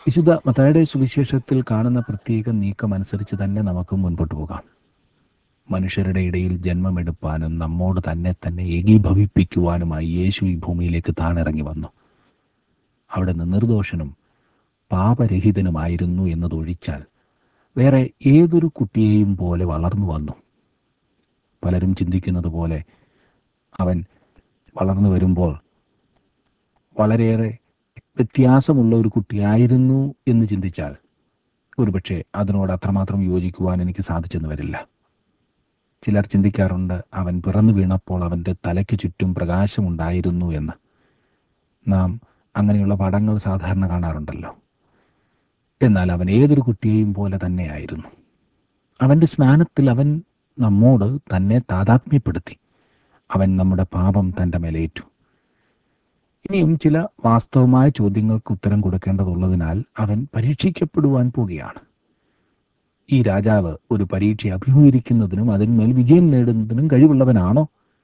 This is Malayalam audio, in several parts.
വിശുദ്ധ മത്തായുടെ സുവിശേഷത്തിൽ കാണുന്ന പ്രത്യേക നീക്കം അനുസരിച്ച് തന്നെ നമുക്ക് മുൻപോട്ട് പോകാം മനുഷ്യരുടെ ഇടയിൽ ജന്മമെടുപ്പാനും നമ്മോട് തന്നെ തന്നെ ഏകീഭവിപ്പിക്കുവാനുമായി യേശു ഈ ഭൂമിയിലേക്ക് താണിറങ്ങി വന്നു അവിടെ നിന്ന് നിർദോഷനും പാപരഹിതനുമായിരുന്നു എന്നതൊഴിച്ചാൽ വേറെ ഏതൊരു കുട്ടിയെയും പോലെ വളർന്നു വന്നു പലരും ചിന്തിക്കുന്നത് പോലെ അവൻ വളർന്നു വരുമ്പോൾ വളരെയേറെ വ്യത്യാസമുള്ള ഒരു കുട്ടിയായിരുന്നു എന്ന് ചിന്തിച്ചാൽ ഒരുപക്ഷെ അതിനോട് അത്രമാത്രം യോജിക്കുവാൻ എനിക്ക് സാധിച്ചെന്ന് വരില്ല ചിലർ ചിന്തിക്കാറുണ്ട് അവൻ പിറന്നു വീണപ്പോൾ അവൻ്റെ തലയ്ക്ക് ചുറ്റും പ്രകാശമുണ്ടായിരുന്നു എന്ന് നാം അങ്ങനെയുള്ള പടങ്ങൾ സാധാരണ കാണാറുണ്ടല്ലോ എന്നാൽ അവൻ ഏതൊരു കുട്ടിയെയും പോലെ തന്നെയായിരുന്നു അവൻ്റെ സ്നാനത്തിൽ അവൻ നമ്മോട് തന്നെ താതാത്മ്യപ്പെടുത്തി അവൻ നമ്മുടെ പാപം തൻ്റെ മേലേറ്റു ഇനിയും ചില വാസ്തവമായ ചോദ്യങ്ങൾക്ക് ഉത്തരം കൊടുക്കേണ്ടതുള്ളതിനാൽ അവൻ പരീക്ഷിക്കപ്പെടുവാൻ പോവുകയാണ് ഈ രാജാവ് ഒരു പരീക്ഷ അഭിമുഖീകരിക്കുന്നതിനും അതിന്മേൽ വിജയം നേടുന്നതിനും കഴിവുള്ളവനാണോ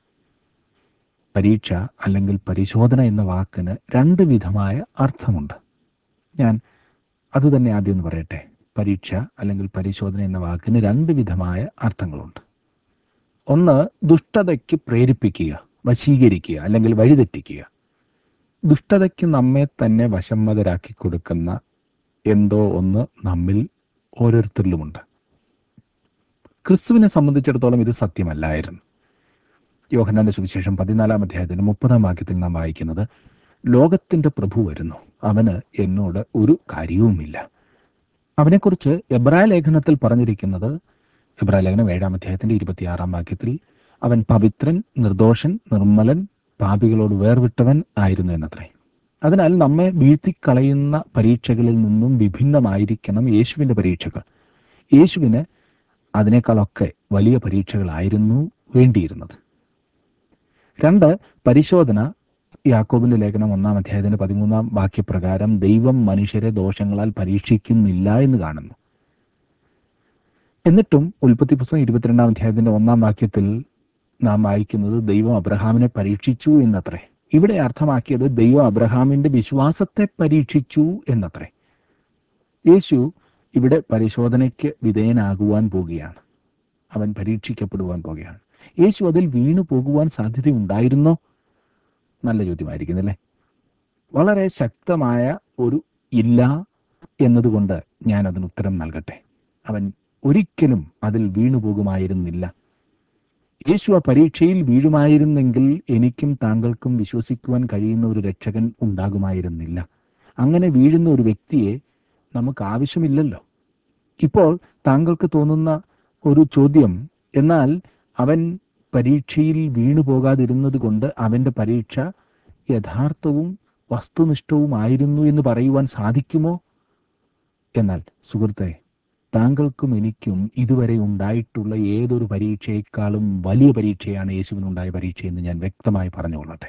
പരീക്ഷ അല്ലെങ്കിൽ പരിശോധന എന്ന വാക്കിന് രണ്ട് വിധമായ അർത്ഥമുണ്ട് ഞാൻ അത് തന്നെ ആദ്യം ഒന്ന് പറയട്ടെ പരീക്ഷ അല്ലെങ്കിൽ പരിശോധന എന്ന വാക്കിന് രണ്ട് വിധമായ അർത്ഥങ്ങളുണ്ട് ഒന്ന് ദുഷ്ടതയ്ക്ക് പ്രേരിപ്പിക്കുക വശീകരിക്കുക അല്ലെങ്കിൽ വഴിതെറ്റിക്കുക ദുഷ്ടതയ്ക്ക് നമ്മെ തന്നെ വശമ്മതരാക്കി കൊടുക്കുന്ന എന്തോ ഒന്ന് നമ്മിൽ ഓരോരുത്തരിലുമുണ്ട് ക്രിസ്തുവിനെ സംബന്ധിച്ചിടത്തോളം ഇത് സത്യമല്ലായിരുന്നു യോഹന്നാന്റെ സുവിശേഷം പതിനാലാം അധ്യായത്തിന് മുപ്പതാം വാക്യത്തിൽ നാം വായിക്കുന്നത് ലോകത്തിന്റെ പ്രഭു വരുന്നു അവന് എന്നോട് ഒരു കാര്യവുമില്ല അവനെക്കുറിച്ച് എബ്രായ ലേഖനത്തിൽ പറഞ്ഞിരിക്കുന്നത് എബ്രായ ലേഖനം ഏഴാം അധ്യായത്തിന്റെ ഇരുപത്തിയാറാം വാക്യത്തിൽ അവൻ പവിത്രൻ നിർദോഷൻ നിർമ്മലൻ പാപികളോട് വേർവിട്ടവൻ ആയിരുന്നു എന്നത്രേ അതിനാൽ നമ്മെ വീഴ്ത്തിക്കളയുന്ന പരീക്ഷകളിൽ നിന്നും വിഭിന്നമായിരിക്കണം യേശുവിന്റെ പരീക്ഷകൾ യേശുവിന് അതിനേക്കാളൊക്കെ വലിയ പരീക്ഷകളായിരുന്നു വേണ്ടിയിരുന്നത് രണ്ട് പരിശോധന യാക്കോബിന്റെ ലേഖനം ഒന്നാം അധ്യായത്തിന്റെ പതിമൂന്നാം വാക്യപ്രകാരം ദൈവം മനുഷ്യരെ ദോഷങ്ങളാൽ പരീക്ഷിക്കുന്നില്ല എന്ന് കാണുന്നു എന്നിട്ടും ഉൽപ്പത്തി പുസ്തകം ഇരുപത്തിരണ്ടാം അധ്യായത്തിന്റെ ഒന്നാം വാക്യത്തിൽ നാം വായിക്കുന്നത് ദൈവം അബ്രഹാമിനെ പരീക്ഷിച്ചു എന്നത്രേ ഇവിടെ അർത്ഥമാക്കിയത് ദൈവം അബ്രഹാമിന്റെ വിശ്വാസത്തെ പരീക്ഷിച്ചു എന്നത്രേ യേശു ഇവിടെ പരിശോധനയ്ക്ക് വിധേയനാകുവാൻ പോകുകയാണ് അവൻ പരീക്ഷിക്കപ്പെടുവാൻ പോകുകയാണ് യേശു അതിൽ വീണു പോകുവാൻ സാധ്യതയുണ്ടായിരുന്നോ നല്ല ചോദ്യമായിരിക്കുന്നില്ലേ വളരെ ശക്തമായ ഒരു ഇല്ല എന്നതുകൊണ്ട് ഞാൻ അതിന് ഉത്തരം നൽകട്ടെ അവൻ ഒരിക്കലും അതിൽ വീണു പോകുമായിരുന്നില്ല യേശു ആ പരീക്ഷയിൽ വീഴുമായിരുന്നെങ്കിൽ എനിക്കും താങ്കൾക്കും വിശ്വസിക്കുവാൻ കഴിയുന്ന ഒരു രക്ഷകൻ ഉണ്ടാകുമായിരുന്നില്ല അങ്ങനെ വീഴുന്ന ഒരു വ്യക്തിയെ നമുക്ക് ആവശ്യമില്ലല്ലോ ഇപ്പോൾ താങ്കൾക്ക് തോന്നുന്ന ഒരു ചോദ്യം എന്നാൽ അവൻ പരീക്ഷയിൽ വീണു പോകാതിരുന്നത് കൊണ്ട് അവന്റെ പരീക്ഷ യഥാർത്ഥവും വസ്തുനിഷ്ഠവുമായിരുന്നു എന്ന് പറയുവാൻ സാധിക്കുമോ എന്നാൽ സുഹൃത്തെ താങ്കൾക്കും എനിക്കും ഇതുവരെ ഉണ്ടായിട്ടുള്ള ഏതൊരു പരീക്ഷയെക്കാളും വലിയ പരീക്ഷയാണ് യേശുവിനുണ്ടായ പരീക്ഷ എന്ന് ഞാൻ വ്യക്തമായി പറഞ്ഞുകൊള്ളട്ടെ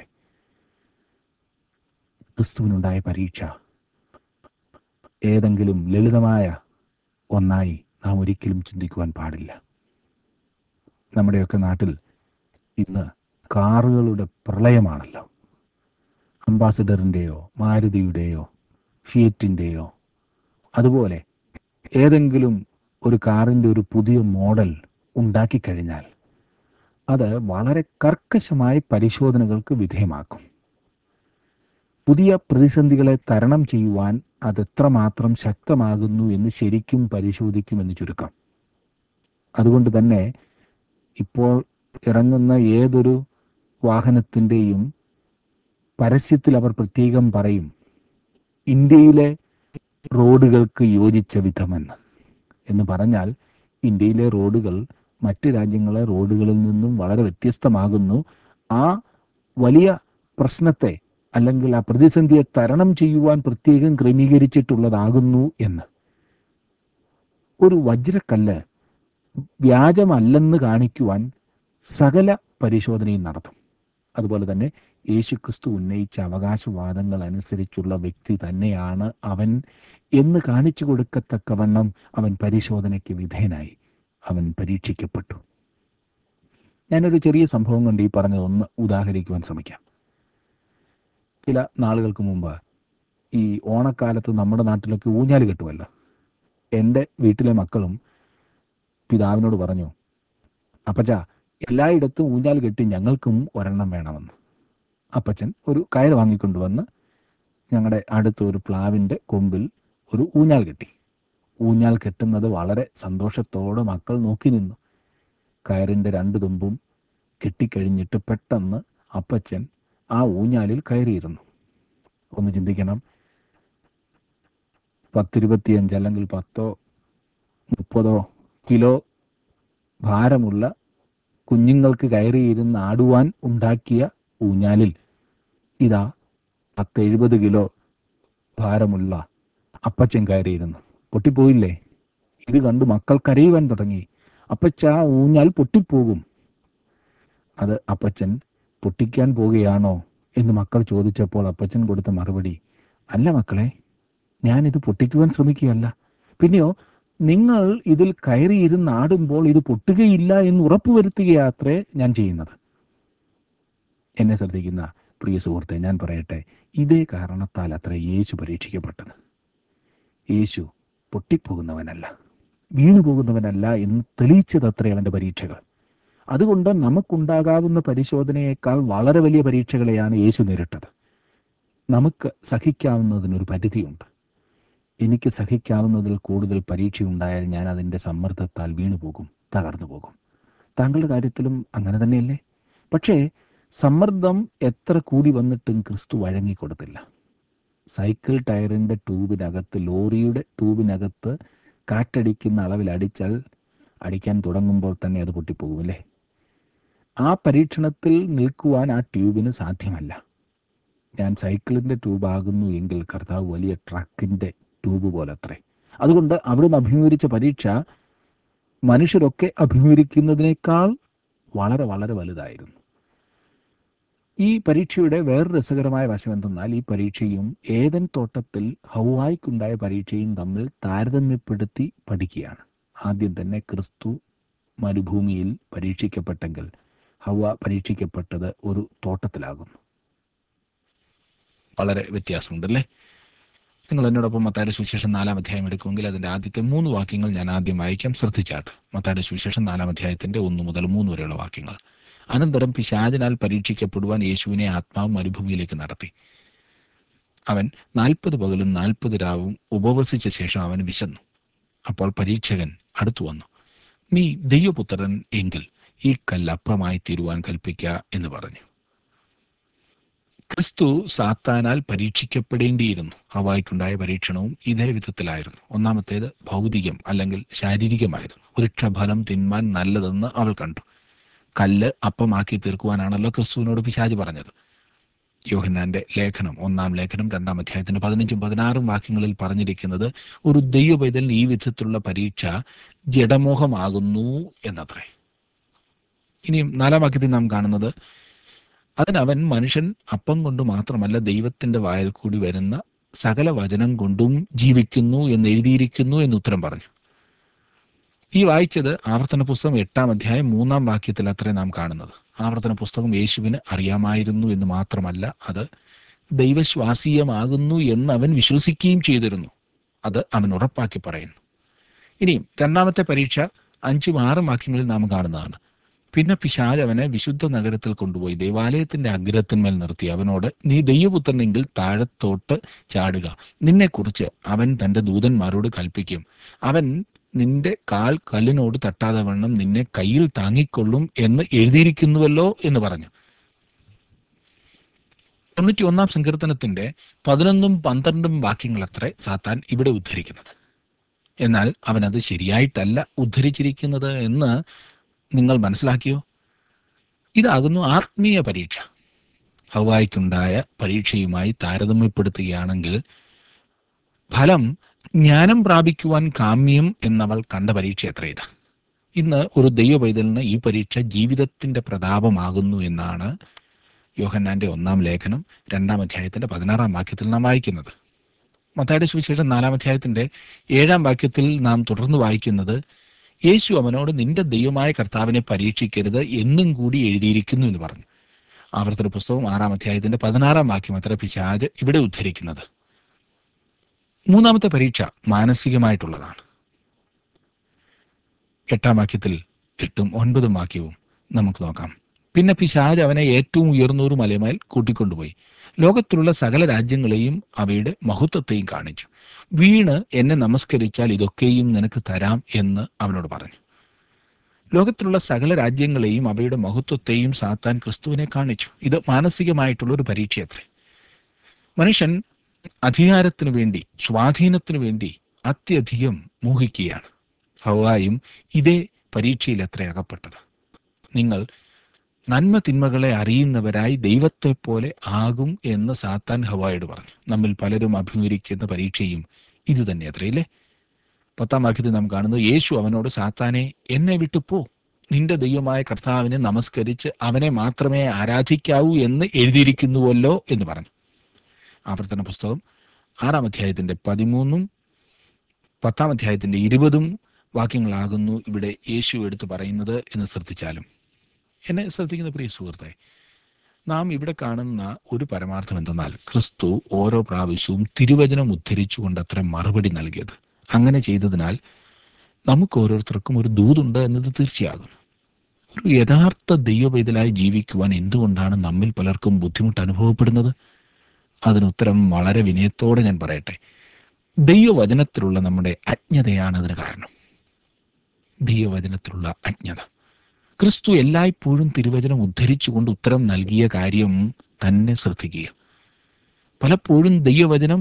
ക്രിസ്തുവിനുണ്ടായ പരീക്ഷ ഏതെങ്കിലും ലളിതമായ ഒന്നായി നാം ഒരിക്കലും ചിന്തിക്കുവാൻ പാടില്ല നമ്മുടെയൊക്കെ നാട്ടിൽ ഇന്ന് കാറുകളുടെ പ്രളയമാണല്ലോ അംബാസിഡറിൻ്റെയോ മാരുതിയുടെയോ ഫിയറ്റിൻ്റെയോ അതുപോലെ ഏതെങ്കിലും ഒരു കാറിൻ്റെ ഒരു പുതിയ മോഡൽ ഉണ്ടാക്കിക്കഴിഞ്ഞാൽ അത് വളരെ കർക്കശമായി പരിശോധനകൾക്ക് വിധേയമാക്കും പുതിയ പ്രതിസന്ധികളെ തരണം ചെയ്യുവാൻ അത് എത്രമാത്രം ശക്തമാകുന്നു എന്ന് ശരിക്കും പരിശോധിക്കുമെന്ന് ചുരുക്കം അതുകൊണ്ട് തന്നെ ഇപ്പോൾ ഇറങ്ങുന്ന ഏതൊരു വാഹനത്തിൻ്റെയും പരസ്യത്തിൽ അവർ പ്രത്യേകം പറയും ഇന്ത്യയിലെ റോഡുകൾക്ക് യോജിച്ച വിധമെന്ന് എന്ന് പറഞ്ഞാൽ ഇന്ത്യയിലെ റോഡുകൾ മറ്റ് രാജ്യങ്ങളെ റോഡുകളിൽ നിന്നും വളരെ വ്യത്യസ്തമാകുന്നു ആ വലിയ പ്രശ്നത്തെ അല്ലെങ്കിൽ ആ പ്രതിസന്ധിയെ തരണം ചെയ്യുവാൻ പ്രത്യേകം ക്രമീകരിച്ചിട്ടുള്ളതാകുന്നു എന്ന് ഒരു വജ്രക്കല്ല് വ്യാജമല്ലെന്ന് കാണിക്കുവാൻ സകല പരിശോധനയും നടത്തും അതുപോലെ തന്നെ യേശുക്രിസ്തു ഉന്നയിച്ച അവകാശവാദങ്ങൾ അനുസരിച്ചുള്ള വ്യക്തി തന്നെയാണ് അവൻ എന്ന് കാണിച്ചു കൊടുക്കത്തക്കവണ്ണം അവൻ പരിശോധനയ്ക്ക് വിധേയനായി അവൻ പരീക്ഷിക്കപ്പെട്ടു ഞാനൊരു ചെറിയ സംഭവം കൊണ്ട് ഈ പറഞ്ഞതൊന്ന് ഉദാഹരിക്കുവാൻ ശ്രമിക്കാം ചില നാളുകൾക്ക് മുമ്പ് ഈ ഓണക്കാലത്ത് നമ്മുടെ നാട്ടിലൊക്കെ ഊഞ്ഞാൽ കെട്ടുമല്ലോ എൻ്റെ വീട്ടിലെ മക്കളും പിതാവിനോട് പറഞ്ഞു അപ്പച്ച എല്ലായിടത്തും ഊഞ്ഞാൽ കെട്ടി ഞങ്ങൾക്കും ഒരെണ്ണം വേണമെന്ന് അപ്പച്ചൻ ഒരു കയർ വാങ്ങിക്കൊണ്ടുവന്ന് ഞങ്ങളുടെ അടുത്ത ഒരു പ്ലാവിൻ്റെ കൊമ്പിൽ ഒരു ഊഞ്ഞാൽ കെട്ടി ഊഞ്ഞാൽ കെട്ടുന്നത് വളരെ സന്തോഷത്തോടെ മക്കൾ നോക്കി നിന്നു കയറിൻ്റെ രണ്ട് തുമ്പും കെട്ടിക്കഴിഞ്ഞിട്ട് പെട്ടെന്ന് അപ്പച്ചൻ ആ ഊഞ്ഞാലിൽ കയറിയിരുന്നു ഒന്ന് ചിന്തിക്കണം പത്തിരുപത്തിയഞ്ച് അല്ലെങ്കിൽ പത്തോ മുപ്പതോ കിലോ ഭാരമുള്ള കുഞ്ഞുങ്ങൾക്ക് കയറിയിരുന്ന് ആടുവാൻ ഉണ്ടാക്കിയ ഊഞ്ഞാലിൽ ഇതാ പത്ത് എഴുപത് കിലോ ഭാരമുള്ള അപ്പച്ചൻ കയറിയിരുന്നു പൊട്ടിപ്പോയില്ലേ ഇത് കണ്ട് മക്കൾ കരയുവാൻ തുടങ്ങി അപ്പച്ച ആ ഊഞ്ഞാൽ പൊട്ടിപ്പോകും അത് അപ്പച്ചൻ പൊട്ടിക്കാൻ പോവുകയാണോ എന്ന് മക്കൾ ചോദിച്ചപ്പോൾ അപ്പച്ചൻ കൊടുത്ത മറുപടി അല്ല മക്കളെ ഞാനിത് പൊട്ടിക്കുവാൻ ശ്രമിക്കുകയല്ല പിന്നെയോ നിങ്ങൾ ഇതിൽ കയറിയിരുന്ന് ആടുമ്പോൾ ഇത് പൊട്ടുകയില്ല എന്ന് ഉറപ്പുവരുത്തുകയാത്രേ ഞാൻ ചെയ്യുന്നത് എന്നെ ശ്രദ്ധിക്കുന്ന പ്രിയ സുഹൃത്തെ ഞാൻ പറയട്ടെ ഇതേ കാരണത്താൽ അത്ര യേശു പരീക്ഷിക്കപ്പെട്ടത് യേശു പൊട്ടിപ്പോകുന്നവനല്ല വീണു പോകുന്നവനല്ല എന്ന് തെളിയിച്ചതത്രേ അവന്റെ പരീക്ഷകൾ അതുകൊണ്ട് നമുക്കുണ്ടാകാവുന്ന പരിശോധനയേക്കാൾ വളരെ വലിയ പരീക്ഷകളെയാണ് യേശു നേരിട്ടത് നമുക്ക് സഹിക്കാവുന്നതിനൊരു പരിധിയുണ്ട് എനിക്ക് സഹിക്കാവുന്നതിൽ കൂടുതൽ പരീക്ഷയുണ്ടായാൽ ഞാൻ അതിൻ്റെ സമ്മർദ്ദത്താൽ വീണുപോകും തകർന്നു പോകും താങ്കളുടെ കാര്യത്തിലും അങ്ങനെ തന്നെയല്ലേ പക്ഷേ സമ്മർദ്ദം എത്ര കൂടി വന്നിട്ടും ക്രിസ്തു വഴങ്ങിക്കൊടുത്തില്ല സൈക്കിൾ ടയറിൻ്റെ ട്യൂബിനകത്ത് ലോറിയുടെ ട്യൂബിനകത്ത് കാറ്റടിക്കുന്ന അളവിൽ അടിച്ചാൽ അടിക്കാൻ തുടങ്ങുമ്പോൾ തന്നെ അത് പൊട്ടിപ്പോകും അല്ലേ ആ പരീക്ഷണത്തിൽ നിൽക്കുവാൻ ആ ട്യൂബിന് സാധ്യമല്ല ഞാൻ സൈക്കിളിൻ്റെ ട്യൂബാകുന്നു എങ്കിൽ കർത്താവ് വലിയ ട്രക്കിൻ്റെ ട്യൂബ് പോലത്രേ അതുകൊണ്ട് അവിടുന്ന് അഭിമുഖീകരിച്ച പരീക്ഷ മനുഷ്യരൊക്കെ അഭിമുഖീകരിക്കുന്നതിനേക്കാൾ വളരെ വളരെ വലുതായിരുന്നു ഈ പരീക്ഷയുടെ വേറെ രസകരമായ വശം എന്തെന്നാൽ ഈ പരീക്ഷയും ഏതൻ തോട്ടത്തിൽ ഹൗവായ്ക്കുണ്ടായ പരീക്ഷയും തമ്മിൽ താരതമ്യപ്പെടുത്തി പഠിക്കുകയാണ് ആദ്യം തന്നെ ക്രിസ്തു മരുഭൂമിയിൽ പരീക്ഷിക്കപ്പെട്ടെങ്കിൽ ഹൗവ പരീക്ഷിക്കപ്പെട്ടത് ഒരു തോട്ടത്തിലാകുന്നു വളരെ വ്യത്യാസമുണ്ടല്ലേ നിങ്ങൾ എന്നോടൊപ്പം മത്തായുടെ സുവിശേഷം നാലാം അധ്യായം എടുക്കുമെങ്കിൽ അതിന്റെ ആദ്യത്തെ മൂന്ന് വാക്യങ്ങൾ ഞാൻ ആദ്യം വായിക്കാം ശ്രദ്ധിച്ചാട്ട് മത്തായുടെ സുവിശേഷം നാലാം അധ്യായത്തിന്റെ ഒന്ന് മുതൽ മൂന്ന് വരെയുള്ള വാക്യങ്ങൾ അനന്തരം പിശാചിനാൽ പരീക്ഷിക്കപ്പെടുവാൻ യേശുവിനെ ആത്മാവ് മരുഭൂമിയിലേക്ക് നടത്തി അവൻ നാൽപ്പത് പകലും നാൽപ്പത് രാവും ഉപവസിച്ച ശേഷം അവൻ വിശന്നു അപ്പോൾ പരീക്ഷകൻ അടുത്തു വന്നു നീ ദൈവപുത്രൻ എങ്കിൽ ഈ കല്ല് അപ്പമായി തീരുവാൻ കൽപ്പിക്ക എന്ന് പറഞ്ഞു ക്രിസ്തു സാത്താനാൽ പരീക്ഷിക്കപ്പെടേണ്ടിയിരുന്നു ഹവായ്ക്കുണ്ടായ പരീക്ഷണവും ഇതേ വിധത്തിലായിരുന്നു ഒന്നാമത്തേത് ഭൗതികം അല്ലെങ്കിൽ ശാരീരികമായിരുന്നു വൃക്ഷഫലം തിന്മാൻ നല്ലതെന്ന് അവൾ കണ്ടു കല്ല് അപ്പമാക്കി തീർക്കുവാനാണല്ലോ ക്രിസ്തുവിനോട് പിശാജ് പറഞ്ഞത് യോഹന്നാന്റെ ലേഖനം ഒന്നാം ലേഖനം രണ്ടാം അധ്യായത്തിന്റെ പതിനഞ്ചും പതിനാറും വാക്യങ്ങളിൽ പറഞ്ഞിരിക്കുന്നത് ഒരു ദൈവ പൈതലിന് ഈ വിധത്തിലുള്ള പരീക്ഷ ജഡമോഹമാകുന്നു എന്നത്രേ ഇനിയും നാലാം വാക്യത്തിൽ നാം കാണുന്നത് അതിനവൻ മനുഷ്യൻ അപ്പം കൊണ്ട് മാത്രമല്ല ദൈവത്തിന്റെ വായിൽ കൂടി വരുന്ന സകല വചനം കൊണ്ടും ജീവിക്കുന്നു എന്ന് എഴുതിയിരിക്കുന്നു എന്ന് ഉത്തരം പറഞ്ഞു ഈ വായിച്ചത് ആവർത്തന പുസ്തകം എട്ടാം അധ്യായം മൂന്നാം വാക്യത്തിൽ അത്രേ നാം കാണുന്നത് ആവർത്തന പുസ്തകം യേശുവിന് അറിയാമായിരുന്നു എന്ന് മാത്രമല്ല അത് ദൈവശ്വാസീയമാകുന്നു എന്ന് അവൻ വിശ്വസിക്കുകയും ചെയ്തിരുന്നു അത് അവൻ ഉറപ്പാക്കി പറയുന്നു ഇനിയും രണ്ടാമത്തെ പരീക്ഷ അഞ്ചും ആറും വാക്യങ്ങളിൽ നാം കാണുന്നതാണ് പിന്നെ പിശാജ് അവനെ വിശുദ്ധ നഗരത്തിൽ കൊണ്ടുപോയി ദേവാലയത്തിന്റെ അഗ്രത്തിന്മേൽ നിർത്തി അവനോട് നീ ദൈവപുത്രനെങ്കിൽ താഴത്തോട്ട് ചാടുക നിന്നെക്കുറിച്ച് അവൻ തന്റെ ദൂതന്മാരോട് കൽപ്പിക്കും അവൻ നിന്റെ കാൽ കല്ലിനോട് തട്ടാതെ വണ്ണം നിന്നെ കയ്യിൽ താങ്ങിക്കൊള്ളും എന്ന് എഴുതിയിരിക്കുന്നുവല്ലോ എന്ന് പറഞ്ഞു തൊണ്ണൂറ്റി ഒന്നാം സങ്കീർത്തനത്തിന്റെ പതിനൊന്നും പന്ത്രണ്ടും വാക്യങ്ങൾ അത്രേ സാത്താൻ ഇവിടെ ഉദ്ധരിക്കുന്നത് എന്നാൽ അവൻ അത് ശരിയായിട്ടല്ല ഉദ്ധരിച്ചിരിക്കുന്നത് എന്ന് നിങ്ങൾ മനസ്സിലാക്കിയോ ഇതാകുന്നു ആത്മീയ പരീക്ഷ ഹവായ്ക്കുണ്ടായ പരീക്ഷയുമായി താരതമ്യപ്പെടുത്തുകയാണെങ്കിൽ ഫലം ജ്ഞാനം പ്രാപിക്കുവാൻ കാമ്യം എന്നവൾ കണ്ട പരീക്ഷ എത്ര ഇത് ഇന്ന് ഒരു ദൈവ പൈതലിന് ഈ പരീക്ഷ ജീവിതത്തിന്റെ പ്രതാപമാകുന്നു എന്നാണ് യോഹന്നാന്റെ ഒന്നാം ലേഖനം രണ്ടാം അധ്യായത്തിന്റെ പതിനാറാം വാക്യത്തിൽ നാം വായിക്കുന്നത് മത്തായുടെ സുവിശേഷം നാലാം അധ്യായത്തിന്റെ ഏഴാം വാക്യത്തിൽ നാം തുടർന്ന് വായിക്കുന്നത് യേശു അവനോട് നിന്റെ ദൈവമായ കർത്താവിനെ പരീക്ഷിക്കരുത് എന്നും കൂടി എഴുതിയിരിക്കുന്നു എന്ന് പറഞ്ഞു ആവർത്തന പുസ്തകം ആറാം അധ്യായത്തിന്റെ പതിനാറാം വാക്യം അത്ര പിശാജ് ഇവിടെ ഉദ്ധരിക്കുന്നത് മൂന്നാമത്തെ പരീക്ഷ മാനസികമായിട്ടുള്ളതാണ് എട്ടാം വാക്യത്തിൽ എട്ടും ഒൻപതും വാക്യവും നമുക്ക് നോക്കാം പിന്നെ പിശാജ് അവനെ ഏറ്റവും ഉയർന്നൊരു മലമേൽ കൂട്ടിക്കൊണ്ടുപോയി ലോകത്തിലുള്ള സകല രാജ്യങ്ങളെയും അവയുടെ മഹത്വത്തെയും കാണിച്ചു വീണ് എന്നെ നമസ്കരിച്ചാൽ ഇതൊക്കെയും നിനക്ക് തരാം എന്ന് അവനോട് പറഞ്ഞു ലോകത്തിലുള്ള സകല രാജ്യങ്ങളെയും അവയുടെ മഹത്വത്തെയും സാത്താൻ ക്രിസ്തുവിനെ കാണിച്ചു ഇത് മാനസികമായിട്ടുള്ള ഒരു പരീക്ഷയത്രേ മനുഷ്യൻ അധികാരത്തിനു വേണ്ടി സ്വാധീനത്തിനു വേണ്ടി അത്യധികം മോഹിക്കുകയാണ് ഹവായും ഇതേ പരീക്ഷയിൽ എത്ര അകപ്പെട്ടത് നിങ്ങൾ നന്മ തിന്മകളെ അറിയുന്നവരായി ദൈവത്തെ പോലെ ആകും എന്ന് സാത്താൻ ഹവായോട് പറഞ്ഞു നമ്മിൽ പലരും അഭിമുഖീകരിക്കുന്ന പരീക്ഷയും ഇത് തന്നെ അത്രയില്ലേ പത്താം വാക്യത്തിൽ നാം കാണുന്നത് യേശു അവനോട് സാത്താനെ എന്നെ വിട്ടു പോ നിന്റെ ദൈവമായ കർത്താവിനെ നമസ്കരിച്ച് അവനെ മാത്രമേ ആരാധിക്കാവൂ എന്ന് എഴുതിയിരിക്കുന്നുവല്ലോ എന്ന് പറഞ്ഞു ആവർത്തന പുസ്തകം ആറാം അധ്യായത്തിന്റെ പതിമൂന്നും പത്താം അധ്യായത്തിന്റെ ഇരുപതും വാക്യങ്ങളാകുന്നു ഇവിടെ യേശു എടുത്തു പറയുന്നത് എന്ന് ശ്രദ്ധിച്ചാലും എന്നെ ശ്രദ്ധിക്കുന്ന പ്രിയ സുഹൃത്തെ നാം ഇവിടെ കാണുന്ന ഒരു പരമാർത്ഥം എന്തെന്നാൽ ക്രിസ്തു ഓരോ പ്രാവശ്യവും തിരുവചനം ഉദ്ധരിച്ചുകൊണ്ട് അത്ര മറുപടി നൽകിയത് അങ്ങനെ ചെയ്തതിനാൽ നമുക്ക് ഓരോരുത്തർക്കും ഒരു ദൂതുണ്ട് എന്നത് തീർച്ചയാകും ഒരു യഥാർത്ഥ ദൈവപൈതലായി ജീവിക്കുവാൻ എന്തുകൊണ്ടാണ് നമ്മിൽ പലർക്കും ബുദ്ധിമുട്ട് അനുഭവപ്പെടുന്നത് അതിനുത്തരം വളരെ വിനയത്തോടെ ഞാൻ പറയട്ടെ ദൈവവചനത്തിലുള്ള നമ്മുടെ അജ്ഞതയാണ് അതിന് കാരണം ദൈവവചനത്തിലുള്ള അജ്ഞത ക്രിസ്തു എല്ലായ്പ്പോഴും തിരുവചനം ഉദ്ധരിച്ചുകൊണ്ട് ഉത്തരം നൽകിയ കാര്യം തന്നെ ശ്രദ്ധിക്കുക പലപ്പോഴും ദൈവവചനം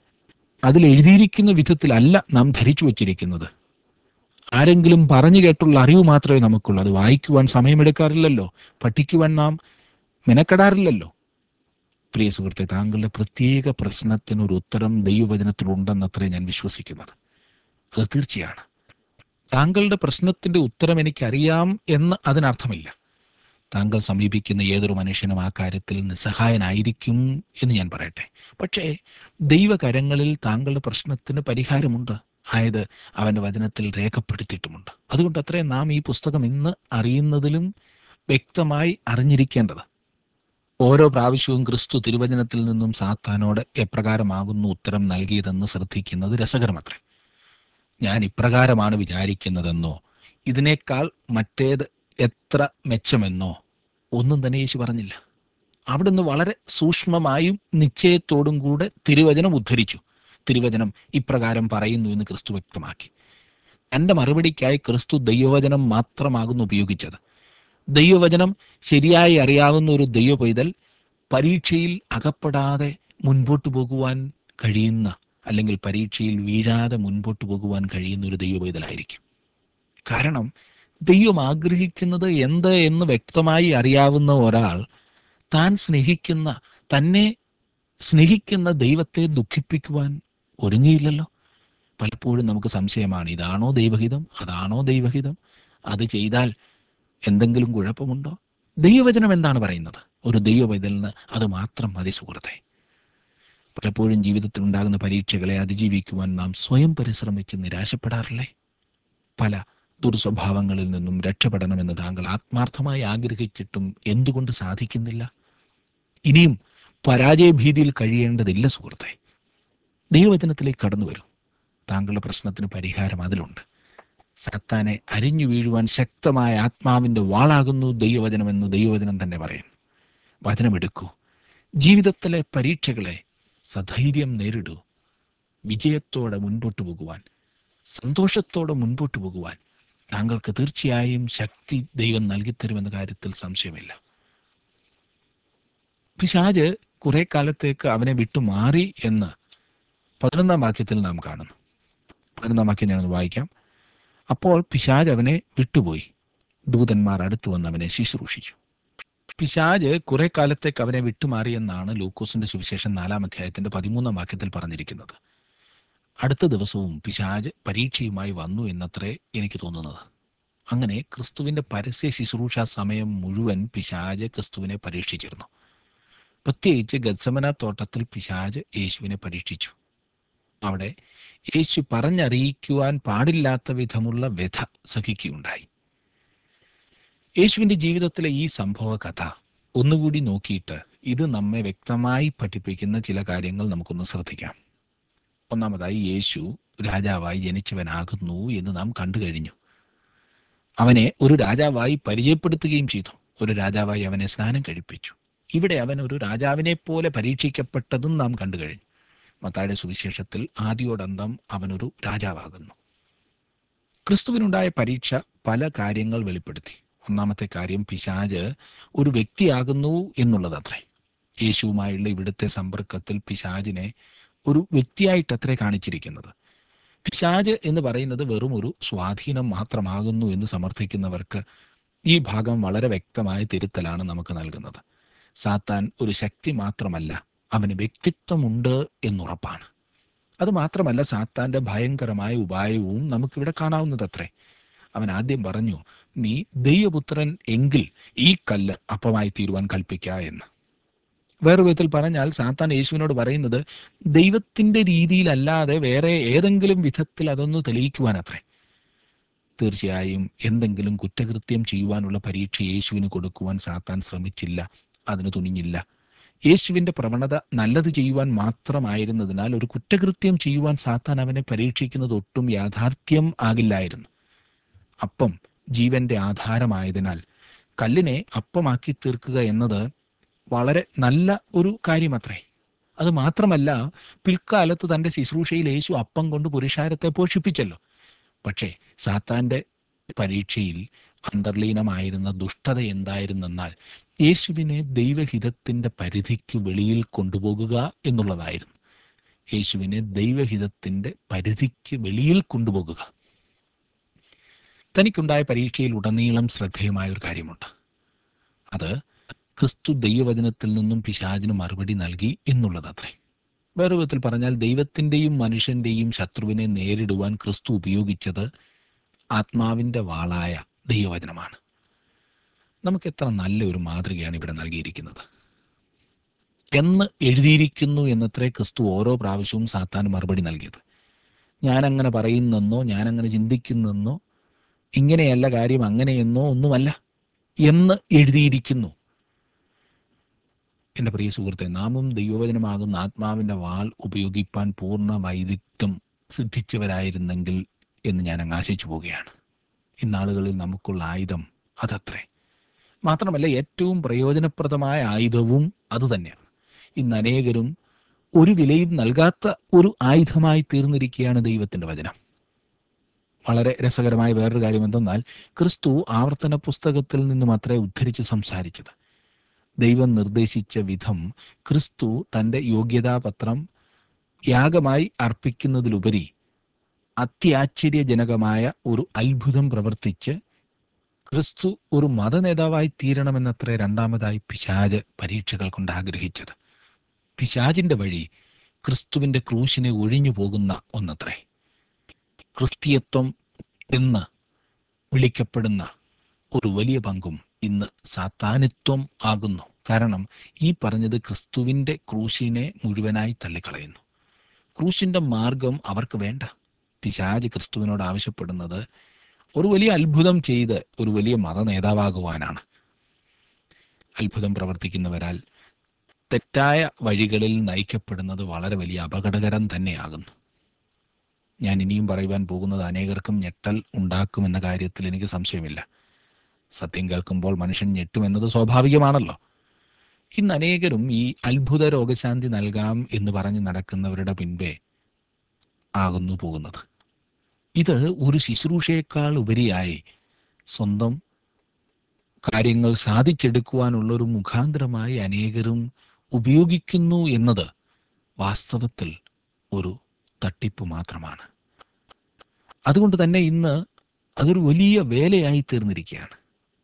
അതിൽ എഴുതിയിരിക്കുന്ന വിധത്തിലല്ല നാം ധരിച്ചു വച്ചിരിക്കുന്നത് ആരെങ്കിലും പറഞ്ഞു കേട്ടുള്ള അറിവ് മാത്രമേ നമുക്കുള്ളൂ അത് വായിക്കുവാൻ സമയമെടുക്കാറില്ലല്ലോ പഠിക്കുവാൻ നാം മെനക്കെടാറില്ലല്ലോ പ്രിയ സുഹൃത്തെ താങ്കളുടെ പ്രത്യേക പ്രശ്നത്തിന് ഒരു ഉത്തരം ദൈവവചനത്തിലുണ്ടെന്നത്രേ ഞാൻ വിശ്വസിക്കുന്നത് അത് തീർച്ചയാണ് താങ്കളുടെ പ്രശ്നത്തിന്റെ ഉത്തരം എനിക്കറിയാം എന്ന് അതിനർത്ഥമില്ല താങ്കൾ സമീപിക്കുന്ന ഏതൊരു മനുഷ്യനും ആ കാര്യത്തിൽ നിസ്സഹായനായിരിക്കും എന്ന് ഞാൻ പറയട്ടെ പക്ഷേ ദൈവകരങ്ങളിൽ താങ്കളുടെ പ്രശ്നത്തിന് പരിഹാരമുണ്ട് ആയത് അവന്റെ വചനത്തിൽ രേഖപ്പെടുത്തിയിട്ടുമുണ്ട് അതുകൊണ്ട് അത്രേ നാം ഈ പുസ്തകം ഇന്ന് അറിയുന്നതിലും വ്യക്തമായി അറിഞ്ഞിരിക്കേണ്ടത് ഓരോ പ്രാവശ്യവും ക്രിസ്തു തിരുവചനത്തിൽ നിന്നും സാത്താനോട് എപ്രകാരമാകുന്നു ഉത്തരം നൽകിയതെന്ന് ശ്രദ്ധിക്കുന്നത് രസകരമത്രേ ഞാൻ ഇപ്രകാരമാണ് വിചാരിക്കുന്നതെന്നോ ഇതിനേക്കാൾ മറ്റേത് എത്ര മെച്ചമെന്നോ ഒന്നും തന്നെ യേശു പറഞ്ഞില്ല അവിടുന്ന് വളരെ സൂക്ഷ്മമായും നിശ്ചയത്തോടും കൂടെ തിരുവചനം ഉദ്ധരിച്ചു തിരുവചനം ഇപ്രകാരം പറയുന്നു എന്ന് ക്രിസ്തു വ്യക്തമാക്കി തന്റെ മറുപടിക്കായി ക്രിസ്തു ദൈവവചനം മാത്രമാകുന്നു ഉപയോഗിച്ചത് ദൈവവചനം ശരിയായി അറിയാവുന്ന ഒരു ദൈവ പൈതൽ പരീക്ഷയിൽ അകപ്പെടാതെ മുൻപോട്ട് പോകുവാൻ കഴിയുന്ന അല്ലെങ്കിൽ പരീക്ഷയിൽ വീഴാതെ മുൻപോട്ട് പോകുവാൻ കഴിയുന്ന ഒരു ദൈവ പൈതലായിരിക്കും കാരണം ദൈവം ആഗ്രഹിക്കുന്നത് എന്ത് എന്ന് വ്യക്തമായി അറിയാവുന്ന ഒരാൾ താൻ സ്നേഹിക്കുന്ന തന്നെ സ്നേഹിക്കുന്ന ദൈവത്തെ ദുഃഖിപ്പിക്കുവാൻ ഒരുങ്ങിയില്ലല്ലോ പലപ്പോഴും നമുക്ക് സംശയമാണ് ഇതാണോ ദൈവഹിതം അതാണോ ദൈവഹിതം അത് ചെയ്താൽ എന്തെങ്കിലും കുഴപ്പമുണ്ടോ ദൈവവചനം എന്താണ് പറയുന്നത് ഒരു ദൈവവൈതലിന് അത് മാത്രം മതി സുഹൃത്തെ പലപ്പോഴും ജീവിതത്തിൽ ഉണ്ടാകുന്ന പരീക്ഷകളെ അതിജീവിക്കുവാൻ നാം സ്വയം പരിശ്രമിച്ച് നിരാശപ്പെടാറില്ലേ പല ദുർസ്വഭാവങ്ങളിൽ നിന്നും രക്ഷപ്പെടണമെന്ന് താങ്കൾ ആത്മാർത്ഥമായി ആഗ്രഹിച്ചിട്ടും എന്തുകൊണ്ട് സാധിക്കുന്നില്ല ഇനിയും പരാജയഭീതിയിൽ കഴിയേണ്ടതില്ല സുഹൃത്തെ ദൈവവചനത്തിലേക്ക് കടന്നു വരൂ താങ്കളുടെ പ്രശ്നത്തിന് പരിഹാരം അതിലുണ്ട് സത്താനെ അരിഞ്ഞു വീഴുവാൻ ശക്തമായ ആത്മാവിന്റെ വാളാകുന്നു ദൈവവചനമെന്ന് ദൈവവചനം തന്നെ പറയുന്നു വചനമെടുക്കൂ ജീവിതത്തിലെ പരീക്ഷകളെ സധൈര്യം നേരിടൂ വിജയത്തോടെ മുൻപോട്ട് പോകുവാൻ സന്തോഷത്തോടെ മുൻപോട്ട് പോകുവാൻ താങ്കൾക്ക് തീർച്ചയായും ശക്തി ദൈവം നൽകിത്തരുമെന്ന കാര്യത്തിൽ സംശയമില്ല പിശാജ് കുറെ കാലത്തേക്ക് അവനെ വിട്ടുമാറി എന്ന് പതിനൊന്നാം വാക്യത്തിൽ നാം കാണുന്നു പതിനൊന്നാം വാക്യം ഞാനൊന്ന് വായിക്കാം അപ്പോൾ പിശാജ് അവനെ വിട്ടുപോയി ദൂതന്മാർ അടുത്തു വന്ന് അവനെ ശുശ്രൂഷിച്ചു പിശാജ് കുറെ കാലത്തേക്ക് അവനെ വിട്ടുമാറിയെന്നാണ് ലൂക്കോസിന്റെ സുവിശേഷം നാലാം അധ്യായത്തിന്റെ പതിമൂന്നാം വാക്യത്തിൽ പറഞ്ഞിരിക്കുന്നത് അടുത്ത ദിവസവും പിശാജ് പരീക്ഷയുമായി വന്നു എന്നത്രേ എനിക്ക് തോന്നുന്നത് അങ്ങനെ ക്രിസ്തുവിന്റെ പരസ്യ ശുശ്രൂഷ സമയം മുഴുവൻ പിശാജ് ക്രിസ്തുവിനെ പരീക്ഷിച്ചിരുന്നു പ്രത്യേകിച്ച് ഗത്സമന തോട്ടത്തിൽ പിശാജ് യേശുവിനെ പരീക്ഷിച്ചു അവിടെ യേശു പറഞ്ഞറിയിക്കുവാൻ പാടില്ലാത്ത വിധമുള്ള വ്യഥ സഹിക്കുകയുണ്ടായി യേശുവിൻ്റെ ജീവിതത്തിലെ ഈ സംഭവ കഥ ഒന്നുകൂടി നോക്കിയിട്ട് ഇത് നമ്മെ വ്യക്തമായി പഠിപ്പിക്കുന്ന ചില കാര്യങ്ങൾ നമുക്കൊന്ന് ശ്രദ്ധിക്കാം ഒന്നാമതായി യേശു രാജാവായി ജനിച്ചവനാകുന്നു എന്ന് നാം കണ്ടു കഴിഞ്ഞു അവനെ ഒരു രാജാവായി പരിചയപ്പെടുത്തുകയും ചെയ്തു ഒരു രാജാവായി അവനെ സ്നാനം കഴിപ്പിച്ചു ഇവിടെ അവൻ ഒരു രാജാവിനെ പോലെ പരീക്ഷിക്കപ്പെട്ടതും നാം കണ്ടു കഴിഞ്ഞു മത്തായുടെ സുവിശേഷത്തിൽ ആദ്യോടന്തം അവനൊരു രാജാവാകുന്നു ക്രിസ്തുവിനുണ്ടായ പരീക്ഷ പല കാര്യങ്ങൾ വെളിപ്പെടുത്തി ഒന്നാമത്തെ കാര്യം പിശാജ് ഒരു വ്യക്തിയാകുന്നു എന്നുള്ളതത്രേ യേശുവുമായുള്ള ഇവിടുത്തെ സമ്പർക്കത്തിൽ പിശാജിനെ ഒരു വ്യക്തിയായിട്ടത്രേ കാണിച്ചിരിക്കുന്നത് പിശാജ് എന്ന് പറയുന്നത് വെറും ഒരു സ്വാധീനം മാത്രമാകുന്നു എന്ന് സമർത്ഥിക്കുന്നവർക്ക് ഈ ഭാഗം വളരെ വ്യക്തമായ തിരുത്തലാണ് നമുക്ക് നൽകുന്നത് സാത്താൻ ഒരു ശക്തി മാത്രമല്ല അവന് വ്യക്തിത്വമുണ്ട് എന്നുറപ്പാണ് അത് മാത്രമല്ല സാത്താന്റെ ഭയങ്കരമായ ഉപായവും നമുക്കിവിടെ കാണാവുന്നതത്രേ അവൻ ആദ്യം പറഞ്ഞു നീ ദൈവപുത്രൻ എങ്കിൽ ഈ കല്ല് അപ്പമായി തീരുവാൻ കൽപ്പിക്ക എന്ന് വേറെ വിധത്തിൽ പറഞ്ഞാൽ സാത്താൻ യേശുവിനോട് പറയുന്നത് ദൈവത്തിന്റെ രീതിയിലല്ലാതെ വേറെ ഏതെങ്കിലും വിധത്തിൽ അതൊന്ന് തെളിയിക്കുവാൻ അത്രേ തീർച്ചയായും എന്തെങ്കിലും കുറ്റകൃത്യം ചെയ്യുവാനുള്ള പരീക്ഷ യേശുവിന് കൊടുക്കുവാൻ സാത്താൻ ശ്രമിച്ചില്ല അതിന് തുനിഞ്ഞില്ല യേശുവിന്റെ പ്രവണത നല്ലത് ചെയ്യുവാൻ മാത്രമായിരുന്നതിനാൽ ഒരു കുറ്റകൃത്യം ചെയ്യുവാൻ സാത്താൻ അവനെ പരീക്ഷിക്കുന്നത് ഒട്ടും യാഥാർത്ഥ്യം ആകില്ലായിരുന്നു അപ്പം ജീവന്റെ ആധാരമായതിനാൽ കല്ലിനെ അപ്പമാക്കി തീർക്കുക എന്നത് വളരെ നല്ല ഒരു കാര്യമത്രേ അത് മാത്രമല്ല പിൽക്കാലത്ത് തന്റെ ശുശ്രൂഷയിൽ യേശു അപ്പം കൊണ്ട് പുരുഷാരത്തെ പോഷിപ്പിച്ചല്ലോ പക്ഷേ സാത്താന്റെ പരീക്ഷയിൽ അന്തർലീനമായിരുന്ന ദുഷ്ടത എന്തായിരുന്നെന്നാൽ യേശുവിനെ ദൈവഹിതത്തിന്റെ പരിധിക്ക് വെളിയിൽ കൊണ്ടുപോകുക എന്നുള്ളതായിരുന്നു യേശുവിനെ ദൈവഹിതത്തിന്റെ പരിധിക്ക് വെളിയിൽ കൊണ്ടുപോകുക തനിക്കുണ്ടായ പരീക്ഷയിൽ ഉടനീളം ശ്രദ്ധേയമായ ഒരു കാര്യമുണ്ട് അത് ക്രിസ്തു ദൈവവചനത്തിൽ നിന്നും പിശാചിന് മറുപടി നൽകി എന്നുള്ളതത്രേ വേറെ വിധത്തിൽ പറഞ്ഞാൽ ദൈവത്തിൻ്റെയും മനുഷ്യൻ്റെയും ശത്രുവിനെ നേരിടുവാൻ ക്രിസ്തു ഉപയോഗിച്ചത് ആത്മാവിൻ്റെ വാളായ ദൈവവചനമാണ് നമുക്ക് എത്ര നല്ല ഒരു മാതൃകയാണ് ഇവിടെ നൽകിയിരിക്കുന്നത് എന്ന് എഴുതിയിരിക്കുന്നു എന്നത്രേ ക്രിസ്തു ഓരോ പ്രാവശ്യവും സാത്താൻ മറുപടി നൽകിയത് ഞാനങ്ങനെ പറയുന്നെന്നോ ഞാനങ്ങനെ ചിന്തിക്കുന്നെന്നോ ഇങ്ങനെയല്ല കാര്യം അങ്ങനെയെന്നോ ഒന്നുമല്ല എന്ന് എഴുതിയിരിക്കുന്നു എൻ്റെ പ്രിയ സുഹൃത്തെ നാമും ദൈവവചനമാകുന്ന ആത്മാവിൻ്റെ വാൾ ഉപയോഗിപ്പാൻ പൂർണ്ണ വൈദിത്വം സിദ്ധിച്ചവരായിരുന്നെങ്കിൽ എന്ന് ഞാൻ അങ്ങ് ആശിച്ചു പോവുകയാണ് ഇന്നാളുകളിൽ നമുക്കുള്ള ആയുധം അതത്രേ മാത്രമല്ല ഏറ്റവും പ്രയോജനപ്രദമായ ആയുധവും അതുതന്നെയാണ് ഇന്ന് അനേകരും ഒരു വിലയും നൽകാത്ത ഒരു ആയുധമായി തീർന്നിരിക്കുകയാണ് ദൈവത്തിൻ്റെ വചനം വളരെ രസകരമായ വേറൊരു കാര്യം എന്തെന്നാൽ ക്രിസ്തു ആവർത്തന പുസ്തകത്തിൽ നിന്നും അത്രേ ഉദ്ധരിച്ച് സംസാരിച്ചത് ദൈവം നിർദ്ദേശിച്ച വിധം ക്രിസ്തു തൻ്റെ യോഗ്യതാപത്രം യാഗമായി അർപ്പിക്കുന്നതിലുപരി അത്യാശ്ചര്യജനകമായ ഒരു അത്ഭുതം പ്രവർത്തിച്ച് ക്രിസ്തു ഒരു മതനേതാവായി തീരണമെന്നത്രേ രണ്ടാമതായി പിശാജ് പരീക്ഷകൾ കൊണ്ട് ആഗ്രഹിച്ചത് പിശാജിന്റെ വഴി ക്രിസ്തുവിന്റെ ക്രൂശിനെ ഒഴിഞ്ഞു പോകുന്ന ഒന്നത്രേ ക്രിസ്തീയത്വം എന്ന് വിളിക്കപ്പെടുന്ന ഒരു വലിയ പങ്കും ഇന്ന് സാത്താനിത്വം ആകുന്നു കാരണം ഈ പറഞ്ഞത് ക്രിസ്തുവിൻ്റെ ക്രൂശിനെ മുഴുവനായി തള്ളിക്കളയുന്നു ക്രൂശിൻ്റെ മാർഗം അവർക്ക് വേണ്ട പിശാജ് ക്രിസ്തുവിനോട് ആവശ്യപ്പെടുന്നത് ഒരു വലിയ അത്ഭുതം ചെയ്ത് ഒരു വലിയ മത നേതാവാകുവാനാണ് അത്ഭുതം പ്രവർത്തിക്കുന്നവരാൽ തെറ്റായ വഴികളിൽ നയിക്കപ്പെടുന്നത് വളരെ വലിയ അപകടകരം തന്നെയാകുന്നു ഞാൻ ഇനിയും പറയുവാൻ പോകുന്നത് അനേകർക്കും ഞെട്ടൽ ഉണ്ടാക്കുമെന്ന കാര്യത്തിൽ എനിക്ക് സംശയമില്ല സത്യം കേൾക്കുമ്പോൾ മനുഷ്യൻ ഞെട്ടുമെന്നത് സ്വാഭാവികമാണല്ലോ ഇന്ന് അനേകരും ഈ അത്ഭുത രോഗശാന്തി നൽകാം എന്ന് പറഞ്ഞ് നടക്കുന്നവരുടെ പിൻപേ ആകുന്നു പോകുന്നത് ഇത് ഒരു ശുശ്രൂഷയേക്കാൾ ഉപരിയായി സ്വന്തം കാര്യങ്ങൾ സാധിച്ചെടുക്കുവാനുള്ള ഒരു മുഖാന്തരമായി അനേകരും ഉപയോഗിക്കുന്നു എന്നത് വാസ്തവത്തിൽ ഒരു തട്ടിപ്പ് മാത്രമാണ് അതുകൊണ്ട് തന്നെ ഇന്ന് അതൊരു വലിയ വേലയായി തീർന്നിരിക്കുകയാണ്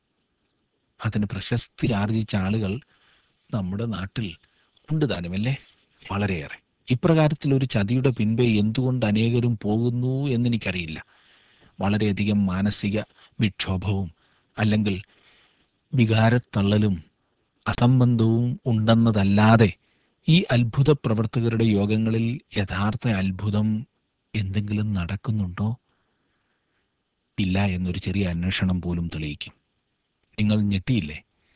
അതിന് പ്രശസ്തി ആർജിച്ച ആളുകൾ നമ്മുടെ നാട്ടിൽ ഉണ്ട് താനുമല്ലേ വളരെയേറെ ഇപ്രകാരത്തിൽ ഒരു ചതിയുടെ പിൻപേ എന്തുകൊണ്ട് അനേകരും പോകുന്നു എന്നെനിക്കറിയില്ല വളരെയധികം മാനസിക വിക്ഷോഭവും അല്ലെങ്കിൽ വികാരത്തള്ളലും അസംബന്ധവും ഉണ്ടെന്നതല്ലാതെ ഈ അത്ഭുത പ്രവർത്തകരുടെ യോഗങ്ങളിൽ യഥാർത്ഥ അത്ഭുതം എന്തെങ്കിലും നടക്കുന്നുണ്ടോ ഇല്ല എന്നൊരു ചെറിയ അന്വേഷണം പോലും തെളിയിക്കും നിങ്ങൾ ഞെട്ടിയില്ലേ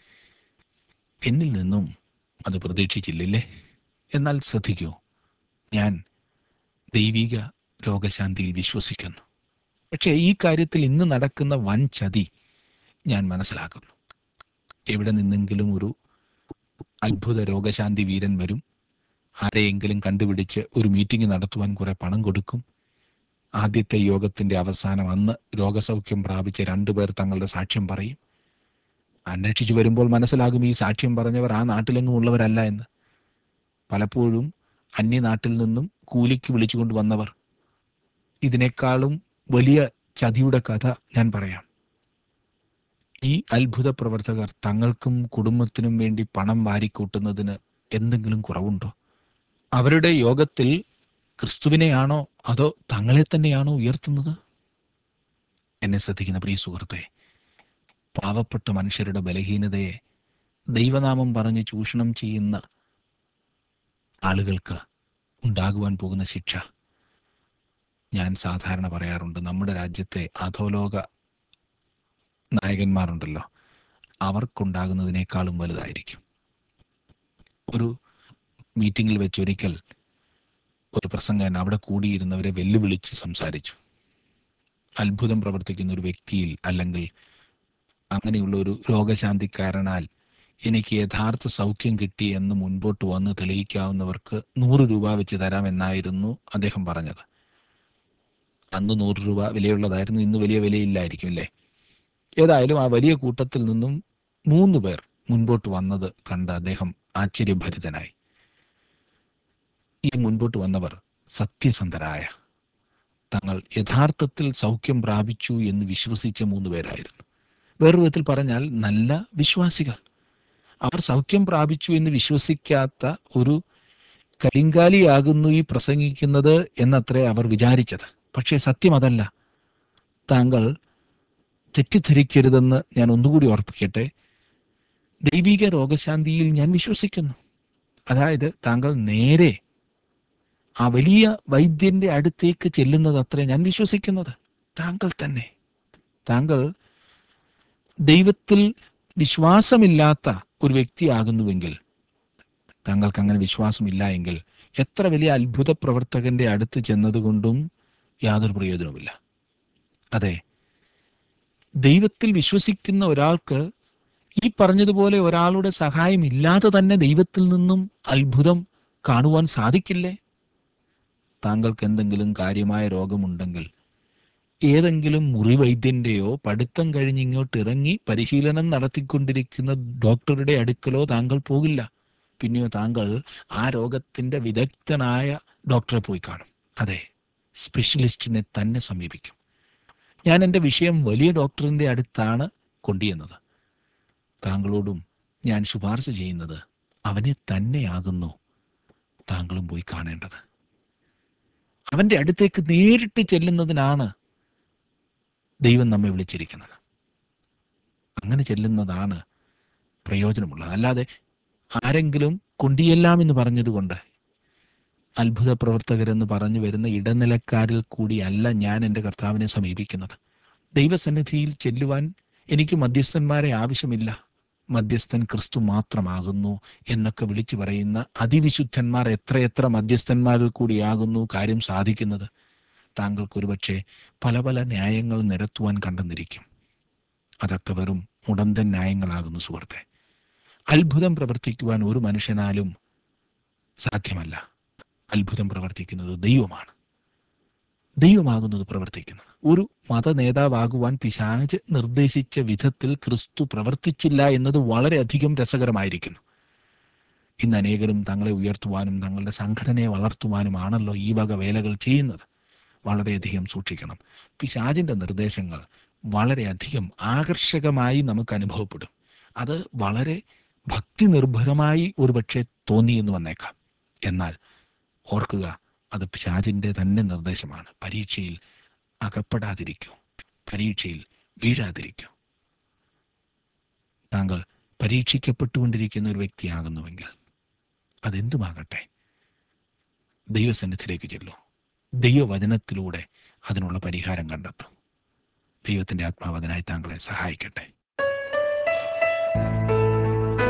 എന്നിൽ നിന്നും അത് പ്രതീക്ഷിച്ചില്ലേ എന്നാൽ ശ്രദ്ധിക്കൂ ഞാൻ ദൈവിക രോഗശാന്തിയിൽ വിശ്വസിക്കുന്നു പക്ഷേ ഈ കാര്യത്തിൽ ഇന്ന് നടക്കുന്ന വൻ ചതി ഞാൻ മനസ്സിലാക്കുന്നു എവിടെ നിന്നെങ്കിലും ഒരു അത്ഭുത രോഗശാന്തി വീരൻ വരും ആരെയെങ്കിലും കണ്ടുപിടിച്ച് ഒരു മീറ്റിംഗ് നടത്തുവാൻ കുറെ പണം കൊടുക്കും ആദ്യത്തെ യോഗത്തിന്റെ അവസാനം അന്ന് രോഗസൗഖ്യം പ്രാപിച്ച രണ്ടുപേർ തങ്ങളുടെ സാക്ഷ്യം പറയും അന്വേഷിച്ചു വരുമ്പോൾ മനസ്സിലാകും ഈ സാക്ഷ്യം പറഞ്ഞവർ ആ നാട്ടിലെങ്ങും ഉള്ളവരല്ല എന്ന് പലപ്പോഴും അന്യനാട്ടിൽ നിന്നും കൂലിക്ക് വിളിച്ചുകൊണ്ട് വന്നവർ ഇതിനേക്കാളും വലിയ ചതിയുടെ കഥ ഞാൻ പറയാം ഈ അത്ഭുത പ്രവർത്തകർ തങ്ങൾക്കും കുടുംബത്തിനും വേണ്ടി പണം വാരിക്കൂട്ടുന്നതിന് എന്തെങ്കിലും കുറവുണ്ടോ അവരുടെ യോഗത്തിൽ ക്രിസ്തുവിനെയാണോ അതോ തങ്ങളെ തന്നെയാണോ ഉയർത്തുന്നത് എന്നെ ശ്രദ്ധിക്കുന്ന പ്രിയ സുഹൃത്തെ പാവപ്പെട്ട മനുഷ്യരുടെ ബലഹീനതയെ ദൈവനാമം പറഞ്ഞ് ചൂഷണം ചെയ്യുന്ന ആളുകൾക്ക് ഉണ്ടാകുവാൻ പോകുന്ന ശിക്ഷ ഞാൻ സാധാരണ പറയാറുണ്ട് നമ്മുടെ രാജ്യത്തെ അധോലോക നായകന്മാരുണ്ടല്ലോ അവർക്കുണ്ടാകുന്നതിനേക്കാളും വലുതായിരിക്കും ഒരു മീറ്റിങ്ങിൽ വെച്ച് ഒരിക്കൽ ഒരു പ്രസംഗൻ അവിടെ കൂടിയിരുന്നവരെ വെല്ലുവിളിച്ച് സംസാരിച്ചു അത്ഭുതം പ്രവർത്തിക്കുന്ന ഒരു വ്യക്തിയിൽ അല്ലെങ്കിൽ അങ്ങനെയുള്ള ഒരു രോഗശാന്തിക്കാരനാൽ എനിക്ക് യഥാർത്ഥ സൗഖ്യം കിട്ടി എന്ന് മുൻപോട്ട് വന്ന് തെളിയിക്കാവുന്നവർക്ക് നൂറ് രൂപ വെച്ച് തരാമെന്നായിരുന്നു അദ്ദേഹം പറഞ്ഞത് അന്ന് നൂറ് രൂപ വിലയുള്ളതായിരുന്നു ഇന്ന് വലിയ വിലയില്ലായിരിക്കും അല്ലേ ഏതായാലും ആ വലിയ കൂട്ടത്തിൽ നിന്നും മൂന്ന് പേർ മുൻപോട്ട് വന്നത് കണ്ട് അദ്ദേഹം ആശ്ചര്യഭരിതനായി ഈ മുൻപോട്ട് വന്നവർ സത്യസന്ധരായ തങ്ങൾ യഥാർത്ഥത്തിൽ സൗഖ്യം പ്രാപിച്ചു എന്ന് വിശ്വസിച്ച മൂന്ന് പേരായിരുന്നു വേറൊരു വിധത്തിൽ പറഞ്ഞാൽ നല്ല വിശ്വാസികൾ അവർ സൗഖ്യം പ്രാപിച്ചു എന്ന് വിശ്വസിക്കാത്ത ഒരു കരിങ്കാലിയാകുന്നു ഈ പ്രസംഗിക്കുന്നത് എന്നത്രേ അവർ വിചാരിച്ചത് പക്ഷേ സത്യം അതല്ല താങ്കൾ തെറ്റിദ്ധരിക്കരുതെന്ന് ഞാൻ ഒന്നുകൂടി ഓർപ്പിക്കട്ടെ ദൈവിക രോഗശാന്തിയിൽ ഞാൻ വിശ്വസിക്കുന്നു അതായത് താങ്കൾ നേരെ ആ വലിയ വൈദ്യന്റെ അടുത്തേക്ക് ചെല്ലുന്നത് അത്രേ ഞാൻ വിശ്വസിക്കുന്നത് താങ്കൾ തന്നെ താങ്കൾ ദൈവത്തിൽ വിശ്വാസമില്ലാത്ത ഒരു വ്യക്തിയാകുന്നുവെങ്കിൽ താങ്കൾക്ക് അങ്ങനെ വിശ്വാസമില്ല എങ്കിൽ എത്ര വലിയ അത്ഭുത പ്രവർത്തകന്റെ അടുത്ത് ചെന്നതുകൊണ്ടും യാതൊരു പ്രയോജനവുമില്ല അതെ ദൈവത്തിൽ വിശ്വസിക്കുന്ന ഒരാൾക്ക് ഈ പറഞ്ഞതുപോലെ ഒരാളുടെ സഹായം ഇല്ലാതെ തന്നെ ദൈവത്തിൽ നിന്നും അത്ഭുതം കാണുവാൻ സാധിക്കില്ലേ താങ്കൾക്ക് എന്തെങ്കിലും കാര്യമായ രോഗമുണ്ടെങ്കിൽ ഏതെങ്കിലും മുറിവൈദ്യന്റെയോ പഠിത്തം കഴിഞ്ഞ് ഇങ്ങോട്ട് ഇറങ്ങി പരിശീലനം നടത്തിക്കൊണ്ടിരിക്കുന്ന ഡോക്ടറുടെ അടുക്കലോ താങ്കൾ പോകില്ല പിന്നെയോ താങ്കൾ ആ രോഗത്തിന്റെ വിദഗ്ധനായ ഡോക്ടറെ പോയി കാണും അതെ സ്പെഷ്യലിസ്റ്റിനെ തന്നെ സമീപിക്കും ഞാൻ എൻ്റെ വിഷയം വലിയ ഡോക്ടറിന്റെ അടുത്താണ് കൊണ്ടുചെന്നത് താങ്കളോടും ഞാൻ ശുപാർശ ചെയ്യുന്നത് അവനെ തന്നെയാകുന്നു താങ്കളും പോയി കാണേണ്ടത് അവന്റെ അടുത്തേക്ക് നേരിട്ട് ചെല്ലുന്നതിനാണ് ദൈവം നമ്മെ വിളിച്ചിരിക്കുന്നത് അങ്ങനെ ചെല്ലുന്നതാണ് പ്രയോജനമുള്ളത് അല്ലാതെ ആരെങ്കിലും കൊണ്ടിയെല്ലാം എന്ന് പറഞ്ഞതുകൊണ്ട് അത്ഭുത പ്രവർത്തകരെന്ന് പറഞ്ഞു വരുന്ന ഇടനിലക്കാരിൽ കൂടിയല്ല ഞാൻ എൻ്റെ കർത്താവിനെ സമീപിക്കുന്നത് ദൈവസന്നിധിയിൽ ചെല്ലുവാൻ എനിക്ക് മധ്യസ്ഥന്മാരെ ആവശ്യമില്ല മധ്യസ്ഥൻ ക്രിസ്തു മാത്രമാകുന്നു എന്നൊക്കെ വിളിച്ചു പറയുന്ന അതിവിശുദ്ധന്മാർ എത്രയെത്ര മധ്യസ്ഥന്മാരിൽ കൂടിയാകുന്നു കാര്യം സാധിക്കുന്നത് താങ്കൾക്ക് ഒരുപക്ഷെ പല പല ന്യായങ്ങൾ നിരത്തുവാൻ കണ്ടെന്നിരിക്കും അതൊക്കെ വെറും മുടന്തൻ ന്യായങ്ങളാകുന്നു സുഹൃത്തെ അത്ഭുതം പ്രവർത്തിക്കുവാൻ ഒരു മനുഷ്യനാലും സാധ്യമല്ല അത്ഭുതം പ്രവർത്തിക്കുന്നത് ദൈവമാണ് ദൈവമാകുന്നത് പ്രവർത്തിക്കുന്നത് ഒരു മത നേതാവാകുവാൻ പിശാജ് നിർദ്ദേശിച്ച വിധത്തിൽ ക്രിസ്തു പ്രവർത്തിച്ചില്ല എന്നത് വളരെയധികം രസകരമായിരിക്കുന്നു ഇന്ന് അനേകരും തങ്ങളെ ഉയർത്തുവാനും തങ്ങളുടെ സംഘടനയെ വളർത്തുവാനുമാണല്ലോ ഈ വക വേലകൾ ചെയ്യുന്നത് വളരെയധികം സൂക്ഷിക്കണം പിശാജിന്റെ നിർദ്ദേശങ്ങൾ വളരെയധികം ആകർഷകമായി നമുക്ക് അനുഭവപ്പെടും അത് വളരെ ഭക്തി നിർഭരമായി ഒരുപക്ഷെ തോന്നിയെന്ന് വന്നേക്കാം എന്നാൽ ഓർക്കുക അത് പിശാചിന്റെ തന്നെ നിർദ്ദേശമാണ് പരീക്ഷയിൽ അകപ്പെടാതിരിക്കൂ പരീക്ഷയിൽ വീഴാതിരിക്കൂ താങ്കൾ പരീക്ഷിക്കപ്പെട്ടുകൊണ്ടിരിക്കുന്ന ഒരു വ്യക്തിയാകുന്നുവെങ്കിൽ അതെന്തുമാകട്ടെ ദൈവസന്നിധിയിലേക്ക് ചെല്ലൂ ദൈവവചനത്തിലൂടെ അതിനുള്ള പരിഹാരം കണ്ടെത്തും ദൈവത്തിന്റെ ആത്മാവ് അതിനായി താങ്കളെ സഹായിക്കട്ടെ